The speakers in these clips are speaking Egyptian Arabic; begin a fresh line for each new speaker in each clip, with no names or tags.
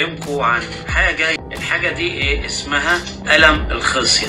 هكلمكم عن حاجة الحاجة دي ايه اسمها ألم الخصية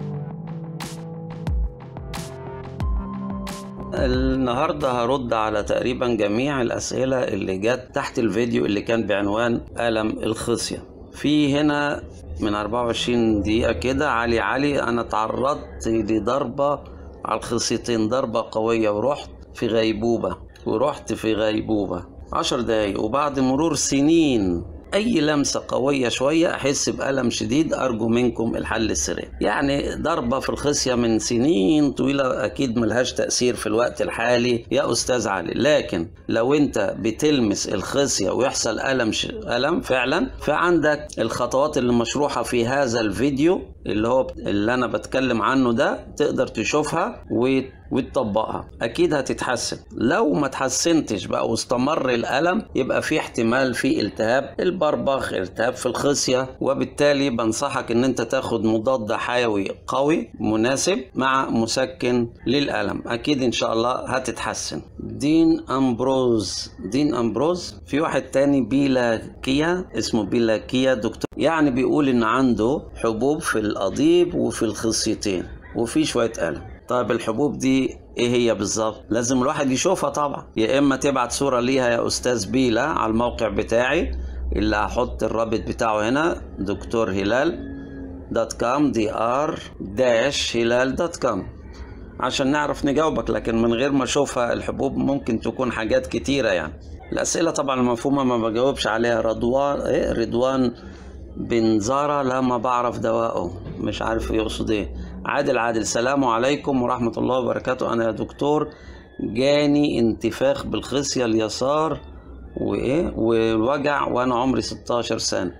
النهاردة هرد على تقريبا جميع الأسئلة اللي جت تحت الفيديو اللي كان بعنوان ألم الخصية في هنا من 24 دقيقة كده علي علي أنا تعرضت لضربة على الخصيتين ضربة قوية ورحت في غيبوبة ورحت في غيبوبة عشر دقايق وبعد مرور سنين اي لمسه قويه شويه احس بالم شديد ارجو منكم الحل السريع يعني ضربه في الخصيه من سنين طويله اكيد ملهاش تاثير في الوقت الحالي يا استاذ علي لكن لو انت بتلمس الخصيه ويحصل الم ش... الم فعلا فعندك الخطوات اللي مشروحه في هذا الفيديو اللي هو اللي انا بتكلم عنه ده تقدر تشوفها و وتطبقها اكيد هتتحسن لو ما تحسنتش بقى واستمر الالم يبقى في احتمال في التهاب البربخ التهاب في الخصيه وبالتالي بنصحك ان انت تاخد مضاد حيوي قوي مناسب مع مسكن للالم اكيد ان شاء الله هتتحسن دين امبروز دين امبروز في واحد تاني بيلا كيا اسمه بيلا كيا دكتور يعني بيقول ان عنده حبوب في القضيب وفي الخصيتين وفي شويه الم طيب الحبوب دي ايه هي بالظبط لازم الواحد يشوفها طبعا يا اما تبعت صورة ليها يا استاذ بيلا على الموقع بتاعي اللي هحط الرابط بتاعه هنا دكتور هلال دوت كوم دي ار داش هلال دوت كوم عشان نعرف نجاوبك لكن من غير ما اشوفها الحبوب ممكن تكون حاجات كتيرة يعني الأسئلة طبعا المفهومة ما بجاوبش عليها رضوان إيه رضوان بن زارة لا ما بعرف دواءه مش عارف يقصد ايه عادل عادل السلام عليكم ورحمة الله وبركاته أنا يا دكتور جاني انتفاخ بالخصية اليسار وإيه ووجع وأنا عمري 16 سنة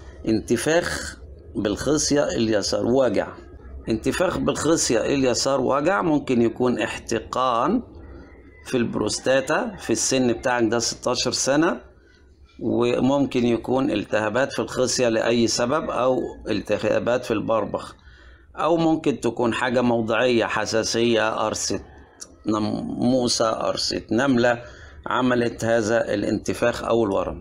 انتفاخ بالخصية اليسار وجع انتفاخ بالخصية اليسار وجع ممكن يكون احتقان في البروستاتا في السن بتاعك ده 16 سنة وممكن يكون التهابات في الخصية لأي سبب أو التهابات في البربخ أو ممكن تكون حاجة موضعية حساسية قرصة ناموسة قرصة نملة عملت هذا الانتفاخ أو الورم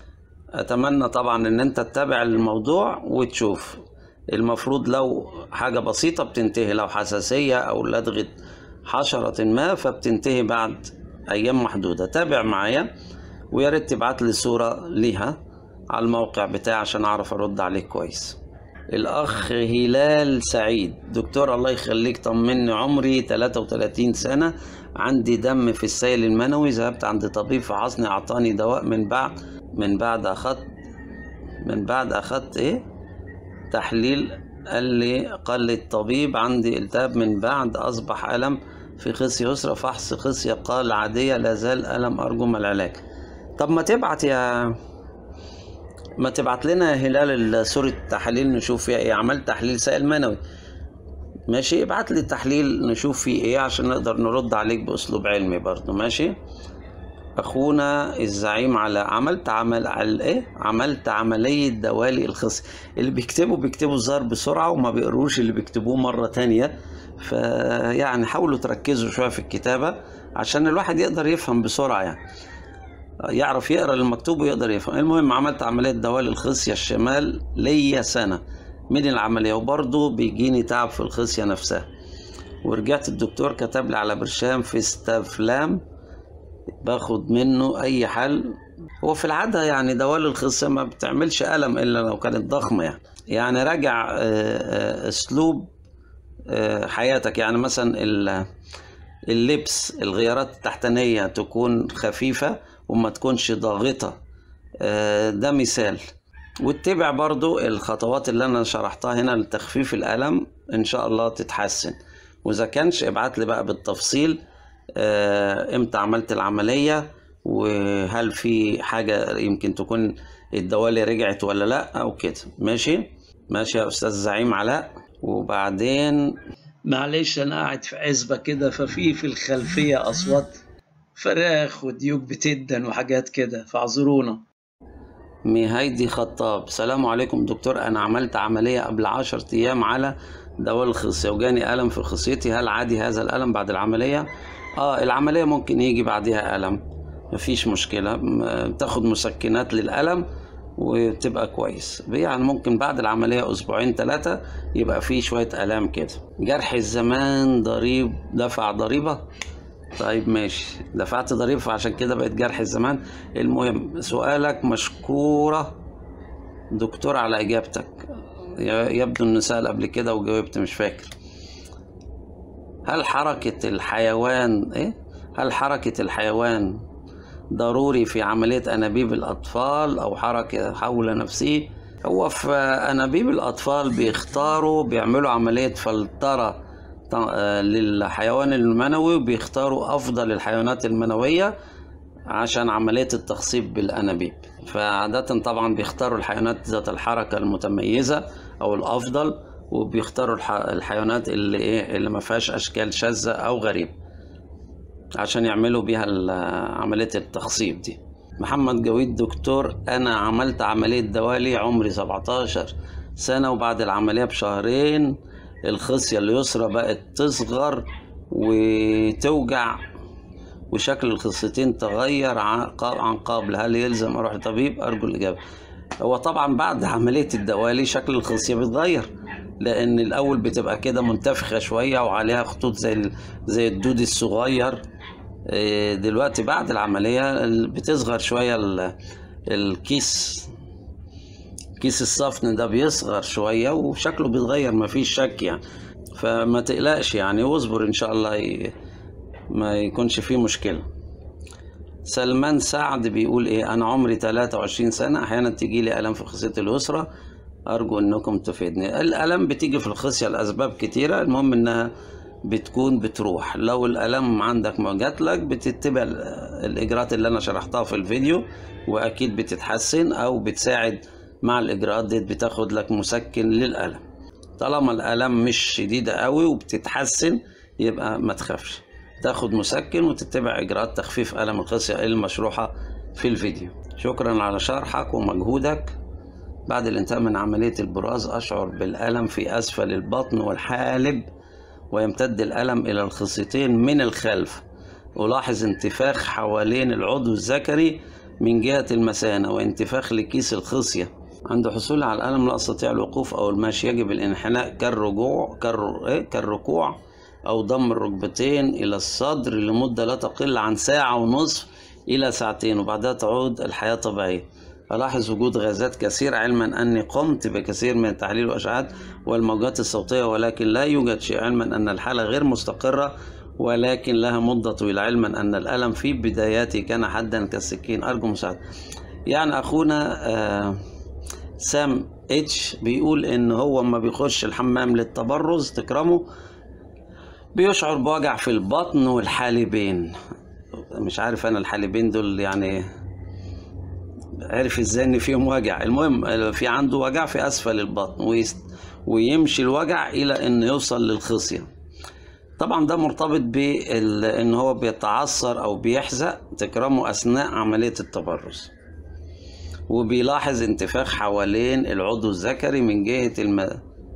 أتمنى طبعا إن أنت تتابع الموضوع وتشوف المفروض لو حاجة بسيطة بتنتهي لو حساسية أو لدغة حشرة ما فبتنتهي بعد أيام محدودة تابع معايا ويا ريت تبعت لي صورة ليها على الموقع بتاعي عشان أعرف أرد عليك كويس الأخ هلال سعيد دكتور الله يخليك طمني عمري 33 سنة عندي دم في السيل المنوي ذهبت عند طبيب فحصني أعطاني دواء من بعد من بعد أخدت من بعد أخدت إيه تحليل قال لي قال لي الطبيب عندي التهاب من بعد أصبح ألم في خصية يسرى فحص خصية قال عادية لا زال ألم أرجو ما العلاج طب ما تبعت يا ما تبعت لنا يا هلال صورة تحاليل نشوف فيها ايه عملت تحليل سائل منوي ماشي ابعت لي التحليل نشوف فيه ايه عشان نقدر نرد عليك باسلوب علمي برضو ماشي اخونا الزعيم على عملت عمل على ايه عملت عملية دوالي الخصي اللي بيكتبوا بيكتبوا الظاهر بسرعة وما بيقروش اللي بيكتبوه مرة تانية فيعني حاولوا تركزوا شوية في الكتابة عشان الواحد يقدر يفهم بسرعة يعني يعرف يقرا المكتوب ويقدر يفهم المهم عملت عمليه دوالي الخصيه الشمال ليا سنه من العمليه وبرضه بيجيني تعب في الخصيه نفسها ورجعت الدكتور كتب لي على برشام في استافلام باخد منه اي حل هو في العاده يعني دوالي الخصيه ما بتعملش الم الا لو كانت ضخمه يعني يعني راجع اسلوب حياتك يعني مثلا اللبس الغيارات التحتانيه تكون خفيفه وما تكونش ضاغطة ده مثال واتبع برضو الخطوات اللي انا شرحتها هنا لتخفيف الألم ان شاء الله تتحسن واذا كانش ابعت لي بقى بالتفصيل امتى عملت العملية وهل في حاجة يمكن تكون الدوالي رجعت ولا لا او كده ماشي ماشي يا استاذ زعيم علاء وبعدين معلش انا قاعد في عزبة كده ففي في الخلفية اصوات فراخ وديوك بتدن وحاجات كده فاعذرونا ميهايدي خطاب سلام عليكم دكتور انا عملت عملية قبل عشر ايام على دواء الخصية وجاني ألم في خصيتي هل عادي هذا الألم بعد العملية؟ اه العملية ممكن يجي بعدها ألم مفيش مشكلة تاخد مسكنات للألم وتبقى كويس يعني ممكن بعد العملية أسبوعين ثلاثة يبقى فيه شوية آلام كده جرح الزمان ضريب دفع ضريبة طيب ماشي دفعت ضريبة فعشان كده بقت جرح الزمان المهم سؤالك مشكورة دكتور على إجابتك يبدو إنه سأل قبل كده وجاوبت مش فاكر هل حركة الحيوان إيه؟ هل حركة الحيوان ضروري في عملية أنابيب الأطفال أو حركة حول نفسه هو في أنابيب الأطفال بيختاروا بيعملوا عملية فلترة للحيوان المنوي وبيختاروا أفضل الحيوانات المنوية عشان عملية التخصيب بالأنابيب فعادة طبعا بيختاروا الحيوانات ذات الحركة المتميزة أو الأفضل وبيختاروا الحيوانات اللي إيه اللي ما فيهاش أشكال شاذة أو غريبة عشان يعملوا بيها عملية التخصيب دي محمد جويد دكتور أنا عملت عملية دوالي عمري 17 سنة وبعد العملية بشهرين الخصية اليسرى بقت تصغر وتوجع وشكل الخصيتين تغير عن قبل هل يلزم أروح لطبيب أرجو الإجابة هو طبعا بعد عملية الدوالي شكل الخصية بيتغير لأن الأول بتبقى كده منتفخة شوية وعليها خطوط زي زي الدود الصغير دلوقتي بعد العملية بتصغر شوية الكيس كيس الصفن ده بيصغر شوية وشكله بيتغير مفيش شك يعني فما تقلقش يعني واصبر إن شاء الله ي... ما يكونش فيه مشكلة سلمان سعد بيقول إيه أنا عمري 23 سنة أحيانا تيجي لي ألم في خصيتي اليسرى أرجو إنكم تفيدني الألم بتيجي في الخصية لأسباب كتيرة المهم إنها بتكون بتروح لو الألم عندك ما جات لك بتتبع الإجراءات اللي أنا شرحتها في الفيديو وأكيد بتتحسن أو بتساعد مع الإجراءات دي بتاخد لك مسكن للألم طالما الألم مش شديدة قوي وبتتحسن يبقى ما تخافش تاخد مسكن وتتبع إجراءات تخفيف ألم الخصية المشروحة في الفيديو شكرا على شرحك ومجهودك بعد الانتهاء من عملية البراز أشعر بالألم في أسفل البطن والحالب ويمتد الألم إلى الخصيتين من الخلف ألاحظ انتفاخ حوالين العضو الذكري من جهة المثانة وانتفاخ لكيس الخصية عند حصولي على الألم لا أستطيع الوقوف أو المشي يجب الانحناء كالرجوع كالر... إيه؟ كالركوع أو ضم الركبتين إلى الصدر لمدة لا تقل عن ساعة ونصف إلى ساعتين وبعدها تعود الحياة طبيعية ألاحظ وجود غازات كثيرة علما أني قمت بكثير من التحاليل والأشعات والموجات الصوتية ولكن لا يوجد شيء علما أن الحالة غير مستقرة ولكن لها مدة طويلة علما أن الألم في بداياته كان حدا كالسكين أرجو مساعدة يعني أخونا آه سام اتش بيقول إن هو ما بيخش الحمام للتبرز تكرمه بيشعر بوجع في البطن والحالبين مش عارف أنا الحالبين دول يعني عرف ازاي ان فيهم وجع المهم في عنده وجع في اسفل البطن ويست ويمشي الوجع الى ان يوصل للخصيه طبعا ده مرتبط بان هو بيتعثر او بيحزق تكرمه اثناء عمليه التبرز وبيلاحظ انتفاخ حوالين العضو الذكري من جهه الم...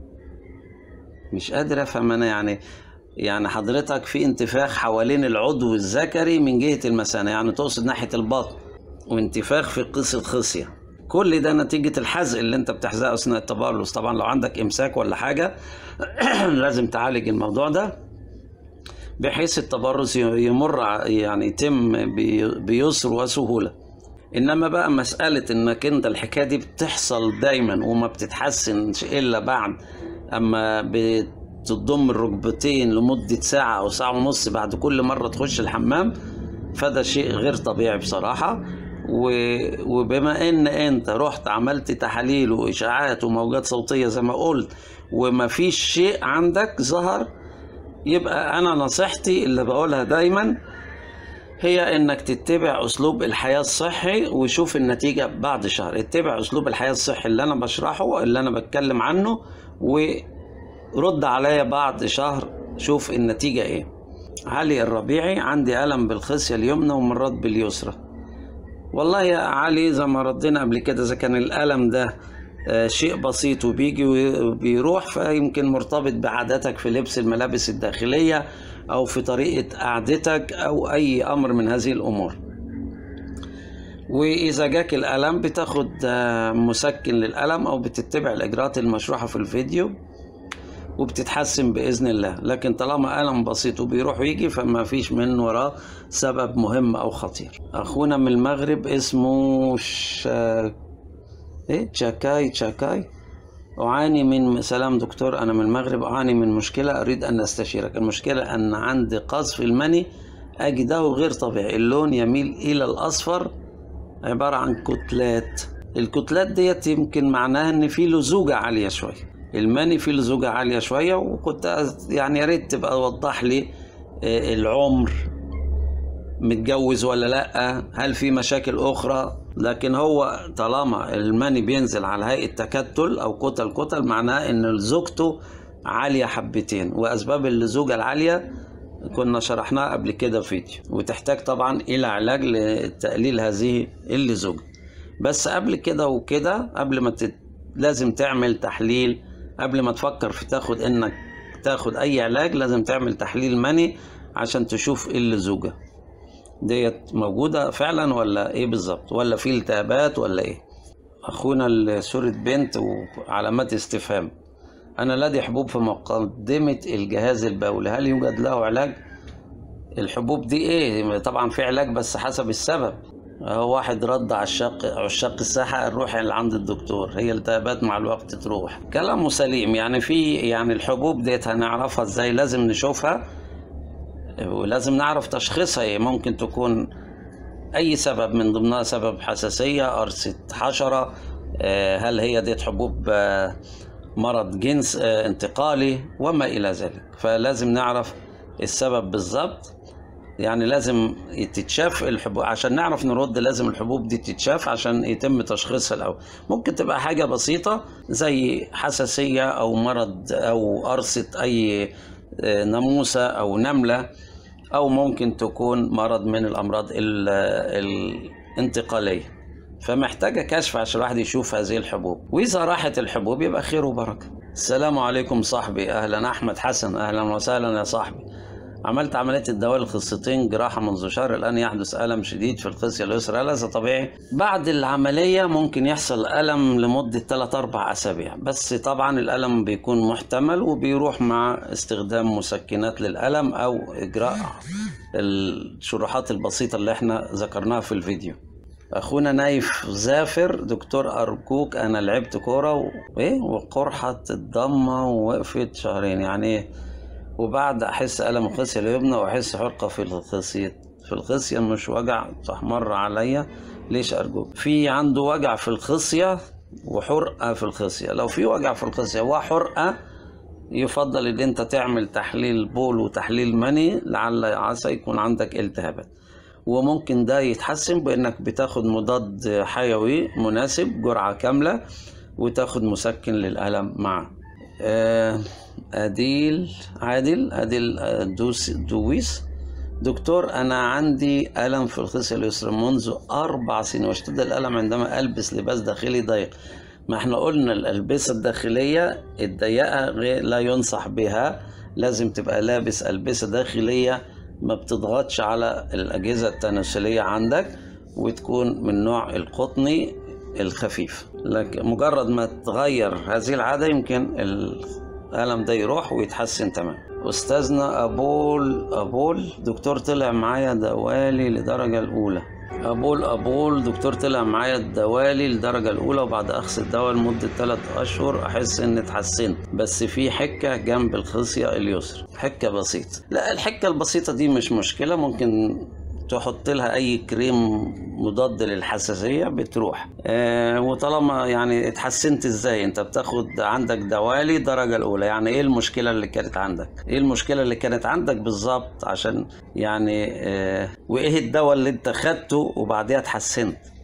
مش قادر افهم انا يعني يعني حضرتك في انتفاخ حوالين العضو الذكري من جهه المثانه يعني تقصد ناحيه البطن وانتفاخ في قيس الخصية كل ده نتيجة الحزق اللي انت بتحزقه اثناء التبرز طبعا لو عندك امساك ولا حاجة لازم تعالج الموضوع ده بحيث التبرز يمر يعني يتم بيسر وسهولة انما بقى مسألة انك انت الحكاية دي بتحصل دايما وما بتتحسنش الا بعد اما بتضم الركبتين لمدة ساعة او ساعة ونص بعد كل مرة تخش الحمام فده شيء غير طبيعي بصراحة وبما ان انت رحت عملت تحاليل واشاعات وموجات صوتيه زي ما قلت وما فيش شيء عندك ظهر يبقى انا نصيحتي اللي بقولها دايما هي انك تتبع اسلوب الحياه الصحي وشوف النتيجه بعد شهر اتبع اسلوب الحياه الصحي اللي انا بشرحه اللي انا بتكلم عنه ورد عليا بعد شهر شوف النتيجه ايه علي الربيعي عندي الم بالخصيه اليمنى ومرات باليسرى والله يا علي زي ما ردينا قبل كده اذا كان الالم ده شيء بسيط وبيجي وبيروح فيمكن مرتبط بعاداتك في لبس الملابس الداخليه او في طريقه قعدتك او اي امر من هذه الامور واذا جاك الالم بتاخد آه، مسكن للالم او بتتبع الاجراءات المشروحه في الفيديو وبتتحسن باذن الله لكن طالما الم بسيط وبيروح ويجي فما فيش من وراه سبب مهم او خطير اخونا من المغرب اسمه شا... ايه تشاكاي تشاكاي أعاني من سلام دكتور أنا من المغرب أعاني من مشكلة أريد أن أستشيرك المشكلة أن عندي قذف المني أجده غير طبيعي اللون يميل إلى الأصفر عبارة عن كتلات الكتلات ديت يمكن معناها إن في لزوجة عالية شوية المني فيه لزوجة عالية شوية وكنت يعني يا ريت تبقى توضح لي آه، العمر متجوز ولا لا هل في مشاكل اخرى لكن هو طالما المني بينزل على هيئه تكتل او كتل كتل معناه ان زوجته عاليه حبتين واسباب اللزوجه العاليه كنا شرحناها قبل كده في فيديو وتحتاج طبعا الى علاج لتقليل هذه اللزوجه بس قبل كده وكده قبل ما تت... لازم تعمل تحليل قبل ما تفكر في تاخد انك تاخد اي علاج لازم تعمل تحليل مني عشان تشوف ايه اللزوجه ديت موجودة فعلا ولا ايه بالظبط ولا في التهابات ولا ايه اخونا صورة بنت وعلامات استفهام انا لدي حبوب في مقدمة الجهاز البولي هل يوجد له علاج الحبوب دي ايه طبعا في علاج بس حسب السبب هو واحد رد على الشق عشاق الساحة نروح اللي عند الدكتور هي التهابات مع الوقت تروح كلامه سليم يعني في يعني الحبوب ديت هنعرفها ازاي لازم نشوفها ولازم نعرف تشخيصها ايه ممكن تكون اي سبب من ضمنها سبب حساسية قرصة حشرة آه، هل هي ديت حبوب آه، مرض جنس آه، انتقالي وما الى ذلك فلازم نعرف السبب بالظبط يعني لازم تتشاف الحبوب عشان نعرف نرد لازم الحبوب دي تتشاف عشان يتم تشخيصها الاول ممكن تبقى حاجه بسيطه زي حساسيه او مرض او قرصه اي آه، ناموسه او نمله او ممكن تكون مرض من الامراض ال- الانتقاليه فمحتاجه كشف عشان الواحد يشوف هذه الحبوب واذا راحت الحبوب يبقى خير وبركه السلام عليكم صاحبي اهلا احمد حسن اهلا وسهلا يا صاحبي عملت عملية الدوال الخصيتين جراحة منذ شهر الآن يحدث ألم شديد في الخصية اليسرى هل هذا طبيعي؟ بعد العملية ممكن يحصل ألم لمدة 3 أربع أسابيع بس طبعا الألم بيكون محتمل وبيروح مع استخدام مسكنات للألم أو إجراء الشروحات البسيطة اللي احنا ذكرناها في الفيديو اخونا نايف زافر دكتور ارجوك انا لعبت كوره و... ايه وقرحه الضمه ووقفت شهرين يعني ايه وبعد احس الم الخصيه اليمنى واحس حرقه في الخصيه في الخصيه مش وجع تحمر عليا ليش ارجوك في عنده وجع في الخصيه وحرقه في الخصيه لو في وجع في الخصيه وحرقه يفضل ان انت تعمل تحليل بول وتحليل مني لعل عسى يكون عندك التهابات وممكن ده يتحسن بانك بتاخد مضاد حيوي مناسب جرعة كاملة وتاخد مسكن للألم معه آه، أديل عادل أديل آه، دوس دويس دكتور أنا عندي ألم في الخصية اليسرى منذ أربع سنين واشتد الألم عندما ألبس لباس داخلي ضيق ما احنا قلنا الألبسة الداخلية الضيقة غير لا ينصح بها لازم تبقى لابس ألبسة داخلية ما بتضغطش على الأجهزة التناسلية عندك وتكون من نوع القطني الخفيف لكن مجرد ما تغير هذه العادة يمكن الألم ده يروح ويتحسن تمام أستاذنا أبول أبول دكتور طلع معايا دوالي لدرجة الأولى أبول أبول دكتور طلع معايا الدوالي الدرجة الأولى وبعد أخذ الدواء لمدة ثلاث أشهر أحس إني اتحسنت بس في حكة جنب الخصية اليسرى حكة بسيطة لا الحكة البسيطة دي مش مشكلة ممكن تحط لها اي كريم مضاد للحساسيه بتروح آه وطالما يعني اتحسنت ازاي انت بتاخد عندك دوالي درجه الاولى يعني ايه المشكله اللي كانت عندك ايه المشكله اللي كانت عندك بالظبط عشان يعني آه وايه الدواء اللي انت خدته وبعديها اتحسنت